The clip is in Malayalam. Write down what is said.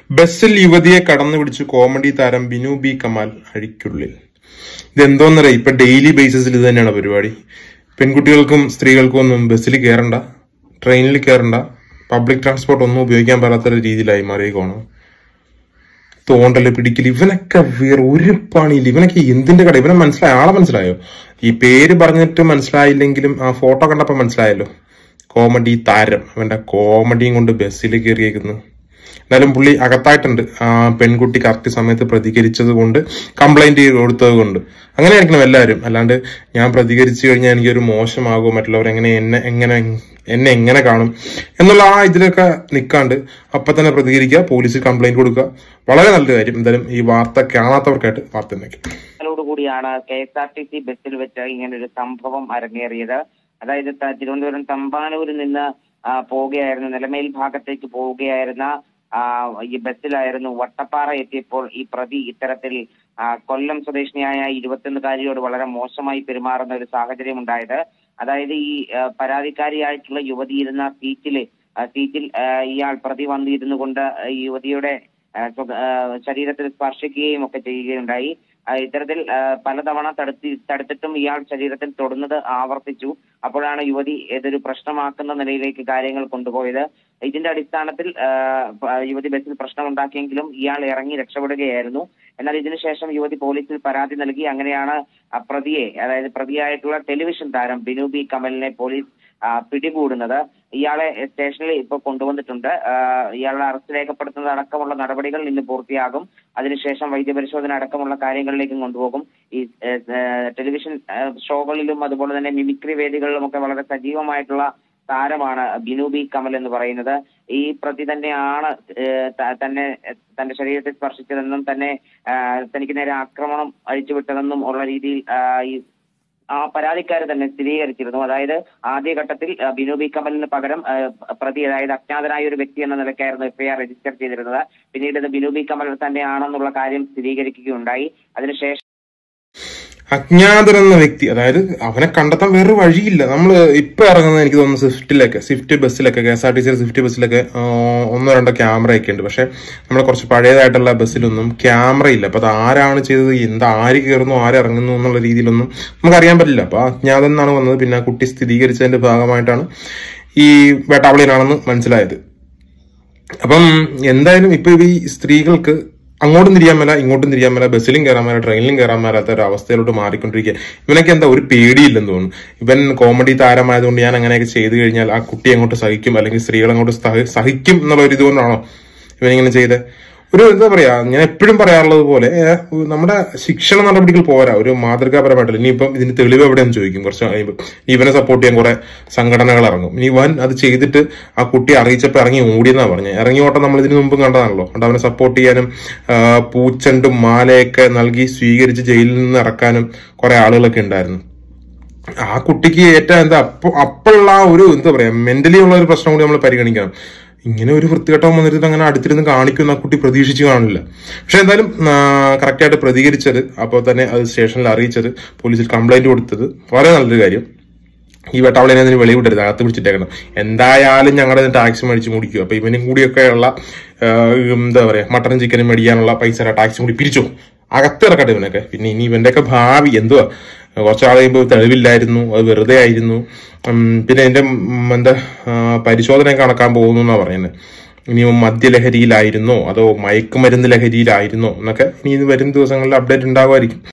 ബസ്സിൽ യുവതിയെ കടന്നു പിടിച്ചു കോമഡി താരം ബിനു ബി കമാൽ അഴിക്കുള്ളിൽ ഇതെന്തോന്നറിയാം ഇപ്പൊ ഡെയിലി ബേസിസിൽ ഇത് തന്നെയാണ് പരിപാടി പെൺകുട്ടികൾക്കും സ്ത്രീകൾക്കും ഒന്നും ബസ്സിൽ കയറണ്ട ട്രെയിനിൽ കയറണ്ട പബ്ലിക് ട്രാൻസ്പോർട്ട് ഒന്നും ഉപയോഗിക്കാൻ പറ്റാത്ത രീതിയിലായി മാറിയേക്കോണം തോണ്ടല് പിടിക്കല് ഇവനൊക്കെ വേറെ ഒരു പണിയില്ല ഇവനൊക്കെ എന്തിന്റെ കട ഇവനെ മനസ്സിലായോ ആളെ മനസ്സിലായോ ഈ പേര് പറഞ്ഞിട്ട് മനസ്സിലായില്ലെങ്കിലും ആ ഫോട്ടോ കണ്ടപ്പോ മനസ്സിലായല്ലോ കോമഡി താരം അവന്റെ കോമഡിയും കൊണ്ട് ബസ്സിൽ കയറിയേക്കുന്നു എന്നാലും പുള്ളി അകത്തായിട്ടുണ്ട് ആ പെൺകുട്ടി കറക്റ്റ് സമയത്ത് പ്രതികരിച്ചത് കൊണ്ട് കംപ്ലൈന്റ് കൊടുത്തത് കൊണ്ട് അങ്ങനെ ആയിരിക്കണം എല്ലാവരും അല്ലാണ്ട് ഞാൻ പ്രതികരിച്ചു കഴിഞ്ഞാൽ എനിക്കൊരു മോശമാകുമോ മറ്റുള്ളവർ എങ്ങനെ എന്നെ എങ്ങനെ എന്നെ എങ്ങനെ കാണും എന്നുള്ള ആ ഇതിലൊക്കെ നിൽക്കാണ്ട് അപ്പൊ തന്നെ പ്രതികരിക്കുക പോലീസിൽ കംപ്ലൈന്റ് കൊടുക്കുക വളരെ നല്ല കാര്യം എന്തായാലും ഈ വാർത്ത കാണാത്തവർക്കായിട്ട് വാർത്ത ഉണ്ടാക്കി കൂടിയാണ് K S R T C ബസ്സിൽ വെച്ച് ഇങ്ങനെ ഒരു സംഭവം അരങ്ങേറിയത് അതായത് ത- തിരുവനന്തപുരം തമ്പാനൂരിൽ നിന്ന് ആ, പോവുകയായിരുന്നു നിലമേൽ ഭാഗത്തേക്ക് പോവുകയായിരുന്ന ആ, ഈ ബസ്സിലായിരുന്നു വട്ടപ്പാറ എത്തിയപ്പോൾ ഈ പ്രതി ഇത്തരത്തിൽ ആ, കൊല്ലം സ്വദേശിനിയായ ഇരുപത്തൊന്നുകാരിയോട് വളരെ മോശമായി പെരുമാറുന്ന ഒരു സാഹചര്യം ഉണ്ടായത് അതായത് ഈ ആ, പരാതിക്കാരിയായിട്ടുള്ള യുവതി ഇരുന്ന സീറ്റില് ആ, സീറ്റിൽ ആ, ഇയാൾ പ്രതി വന്നിരുന്നു കൊണ്ട് ഈ യുവതിയുടെ ആ, സ്വ- ആ, ശരീരത്തിൽ സ്പർശിക്കുകയും ഒക്കെ ചെയ്യുകയുണ്ടായി ആ, ഇത്തരത്തിൽ ആ, പലതവണ തടുത്തി തടുത്തിട്ടും ഇയാൾ ശരീരത്തിൽ തൊടുന്നത് ആവർത്തിച്ചു അപ്പോഴാണ് യുവതി ഇതൊരു പ്രശ്നമാക്കുന്ന നിലയിലേക്ക് കാര്യങ്ങൾ കൊണ്ടുപോയത് ഇതിന്റെ അടിസ്ഥാനത്തിൽ ആ, പ- യുവതി ബസ്സിൽ പ്രശ്നമുണ്ടാക്കിയെങ്കിലും ഇയാൾ ഇറങ്ങി രക്ഷപ്പെടുകയായിരുന്നു എന്നാൽ ഇതിനുശേഷം യുവതി പോലീസിൽ പരാതി നൽകി അങ്ങനെയാണ് ആ പ്രതിയെ അതായത് പ്രതിയായിട്ടുള്ള ടെലിവിഷൻ താരം ബിനു ബി കമലിനെ പോലീസ് ആ, പിടികൂടുന്നത് ഇയാളെ സ്റ്റേഷനിൽ ഇപ്പോൾ കൊണ്ടുവന്നിട്ടുണ്ട് ആ, ഇയാളുടെ അറസ്റ്റ് രേഖപ്പെടുത്തുന്നത് അടക്കമുള്ള നടപടികൾ ഇന്ന് പൂർത്തിയാകും അതിനുശേഷം വൈദ്യപരിശോധന അടക്കമുള്ള കാര്യങ്ങളിലേക്കും കൊണ്ടുപോകും ഈ ഏ, ഏ, ടെലിവിഷൻ ഏ, ഷോകളിലും അതുപോലെ തന്നെ മിമിക്രി വേദികളിലും ഒക്കെ വളരെ സജീവമായിട്ടുള്ള താരമാണ് ബിനു ബി കമൽ എന്ന് പറയുന്നത് ഈ പ്രതി തന്നെയാണ് ഏ, ത- തന്നെ തന്റെ ശരീരത്തെ സ്പർശിച്ചതെന്നും തന്നെ ആ, തനിക്ക് നേരെ ആക്രമണം അഴിച്ചുവിട്ടതെന്നും ഉള്ള രീതിയിൽ ആ, ഈ ആ പരാതിക്കാർ തന്നെ സ്ഥിരീകരിച്ചിരുന്നു അതായത് ആദ്യഘട്ടത്തിൽ ആ, ബിനു ബി കമലിന് പകരം ആ, പ്രതി അതായത് അജ്ഞാതനായ ഒരു വ്യക്തി എന്ന നിലയ്ക്കായിരുന്നു എഫ്ഐആർ രജിസ്റ്റർ ചെയ്തിരുന്നത് പിന്നീട് ഇത് ബിനു ബി കമൽ തന്നെയാണെന്നുള്ള കാര്യം സ്ഥിരീകരിക്കുകയുണ്ടായി അതിനുശേഷം അജ്ഞാതൻ എന്ന വ്യക്തി അതായത് അവനെ കണ്ടെത്താൻ വേറൊരു വഴിയില്ല നമ്മൾ ഇപ്പൊ ഇറങ്ങുന്നത് എനിക്ക് തോന്നുന്നു സ്വിഫ്റ്റിലൊക്കെ സ്വിഫ്റ്റ് ബസ്സിലൊക്കെ K S R T C swift ബസ്സിലൊക്കെ ആ, ഒന്നോ രണ്ടോ ക്യാമറ ഒക്കെ ഉണ്ട് പക്ഷെ നമ്മൾ കുറച്ച് പഴയതായിട്ടുള്ള ബസ്സിലൊന്നും ക്യാമറ ഇല്ല അപ്പൊ അത് ആരാണ് ചെയ്തത് എന്താ ആര് കയറുന്നു ആര് ഇറങ്ങുന്നു എന്നുള്ള രീതിയിലൊന്നും നമുക്ക് അറിയാൻ പറ്റില്ല അപ്പൊ ആ അജ്ഞാതൻ എന്നാണ് വന്നത് പിന്നെ ആ കുട്ടി സ്ഥിരീകരിച്ചതിന്റെ ഭാഗമായിട്ടാണ് ഈ വേട്ടാവളിയനാണെന്ന് മനസ്സിലായത് അപ്പം എന്തായാലും ഇപ്പൊ ഈ സ്ത്രീകൾക്ക് അങ്ങോട്ടും തിരിയാൻ മേല ഇങ്ങോട്ടും തിരിയാൻ മേല ബസ്സിലും കയറാൻ മേല ട്രെയിനിലും കയറാൻ മേലാത്ത ഒരു അവസ്ഥയിലോട്ട് മാറിക്കൊണ്ടിരിക്കുക ഇവനൊക്കെ എന്താ ഒരു പേടിയില്ലെന്ന് തോന്നുന്നു ഇവൻ കോമഡി താരമായതുകൊണ്ട് ഞാൻ അങ്ങനെയൊക്കെ ചെയ്തു കഴിഞ്ഞാൽ ആ കുട്ടി അങ്ങോട്ട് സഹിക്കും അല്ലെങ്കിൽ സ്ത്രീകൾ അങ്ങോട്ട് സഹി- സഹിക്കും എന്നുള്ള ഒരു ഇതുകൊണ്ടാണോ ഇവനിങ്ങനെ ചെയ്തത് ഒരു എന്താ പറയാ ഞാൻ എപ്പോഴും പറയാറുള്ളത് പോലെ ഏ, നമ്മുടെ ശിക്ഷണ നടപടികൾ പോരാ ഒരു മാതൃകാപരമായിട്ടില്ല ഇനിയിപ്പം ഇതിന് തെളിവ് എവിടെയെന്ന് ചോദിക്കും കുറച്ച് കഴിയുമ്പോൾ ഇവനെ സപ്പോർട്ട് ചെയ്യാൻ കുറെ സംഘടനകൾ ഇറങ്ങും ഇനി ഇവൻ അത് ചെയ്തിട്ട് ആ കുട്ടി അറിയിച്ചപ്പോൾ ഇറങ്ങി ഓടിയെന്നാ പറഞ്ഞത് ഇറങ്ങി ഓട്ടം നമ്മൾ ഇതിനു മുമ്പ് കണ്ടതാണല്ലോ അതുകൊണ്ട് അവനെ സപ്പോർട്ട് ചെയ്യാനും ആ, പൂച്ചെണ്ടും മാലയൊക്കെ നൽകി സ്വീകരിച്ച് ജയിലിൽ നിന്ന് ഇറക്കാനും കുറെ ആളുകളൊക്കെ ഉണ്ടായിരുന്നു ആ കുട്ടിക്ക് ഏറ്റവും എന്താ അപ്പൊ അപ്പോഴുള്ള ആ ഒരു എന്താ പറയാ മെന്റലി ഉള്ള ഒരു പ്രശ്നം കൂടി നമ്മൾ പരിഗണിക്കണം ഇങ്ങനെ ഒരു വൃത്തികെട്ടം വന്നിട്ട് അങ്ങനെ അടുത്തിരുന്ന് കാണിക്കുന്ന ആ കുട്ടി പ്രതീക്ഷിച്ച് കാണില്ല പക്ഷെ എന്തായാലും കറക്റ്റായിട്ട് പ്രതികരിച്ചത് അപ്പോൾ തന്നെ അത് സ്റ്റേഷനിൽ അറിയിച്ചത് പോലീസിൽ കംപ്ലൈന്റ് കൊടുത്തത് വളരെ നല്ലൊരു കാര്യം ഈ വെട്ടാവളിനെ അതിന് വെളിവിടരുത് അകത്ത് പിടിച്ചിട്ടേക്കണം എന്തായാലും ഞങ്ങളുടെ ടാക്സി മേടിച്ച് മുടിക്കും അപ്പൊ ഇവനും കൂടിയൊക്കെ ഉള്ള ആ, എന്താ പറയാ മട്ടനും ചിക്കനും മേടിക്കാനുള്ള പൈസ ടാക്സി കൂടി പിരിച്ചു അകത്ത് ഇറക്കട്ടെ ഇവനൊക്കെ പിന്നെ ഇനി ഇവന്റെയൊക്കെ ഭാവി എന്തുവാ കുറച്ചാൾ കഴിയുമ്പോൾ തെളിവില്ലായിരുന്നു അത് വെറുതെ ആയിരുന്നു ഉം, പിന്നെ എന്റെ ഉം, എന്താ ആ, പരിശോധന കണക്കാൻ പോകുന്നു എന്നാ പറയുന്നത് ഇനി ഇവൻ മദ്യലഹരിയിലായിരുന്നോ അതോ മയക്കുമരുന്ന് ലഹരിയിലായിരുന്നോ എന്നൊക്കെ ഇനി ഇത് വരും ദിവസങ്ങളിൽ അപ്ഡേറ്റ് ഉണ്ടാകുമായിരിക്കും